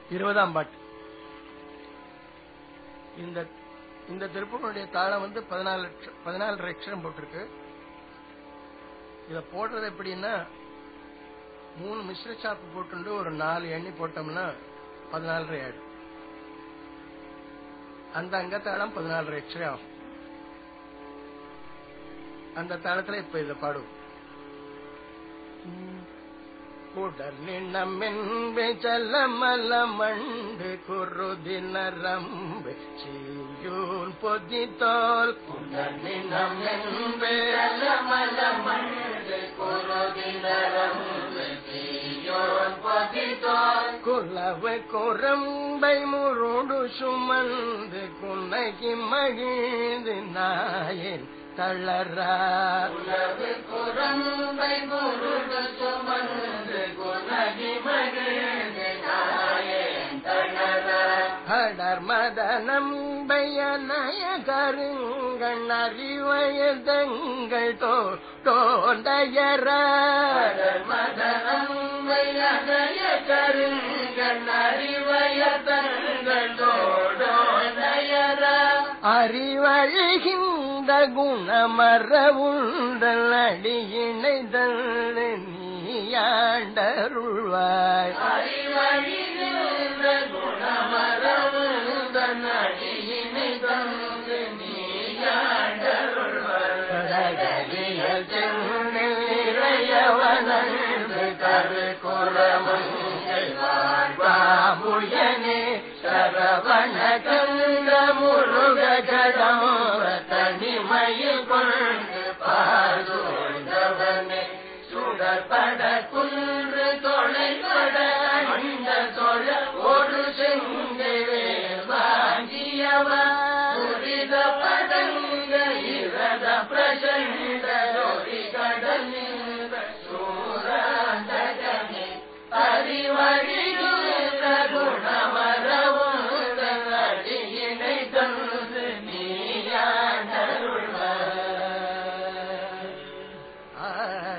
இருபதாம் பாட்டு இந்த இந்த திருப்பூருடைய தாளம் வந்து பதினாலு லட்சம் பதினாலு அக்ஷரம் போட்டிருக்கு இத போடுறது எப்படின்னா மூணு மிஸ்ர சாப்பு போட்டுண்டு ஒரு நாலு எண்ணி போட்டோம்னா பதினாலரை ஆயிடும் அந்த அங்கத்தாளம் பதினாலரை அக்ஷரம் ஆகும் அந்த தாளத்துல இப்ப இத பாடுவோம் உடலினமென்பு செல்லமல மண்டு குருதினரம்பு சீயூன் பொதித்தோல் உடலினமென்பு செல்லமல மண்டு குருதினரம்பு சீயூன் பொதித்தோல் குலவு குரம்பை முருடு சுமந்து குன்னகி மகிழ்ந்து நாயன் தளரா உலவு குரம்பை முருடு சுமந்து குனகி மகிழ்ந்து நாயன் தளரா அடர் மதனம் பையனய கருங்கள் அறிவயதங்கள் தோ தோண்டயரா அடர் மதனம் பையனய கருங்கள் அறிவயதங்கள் தோடோண்டயரா அறிவழுகின்ற குணமர உண்டல் அடியினை தந்து நீயாண்டருள்வாய் அறிவழுகின்ற குணமர உண்டல் அடியினை தந்து நீயாண்டருள்வாய் கரு குரமங்கை வாழ்வாமுயனே சரவண கந்த முருக ஜடமோர தனிமையில் கொண்டு பார்ந்தவனே சுடற்பட குன்று தொலைபட மண்ட தொழ ஒரு செங்கவே வாங்கியவா துரித பதங்க இரத பிரசண்ட ஜோதி கடல் சூராண்டகமே அறிவழியுள்ள குணமரவும் அடியினை தந்து நீயாண்டருள்வாய்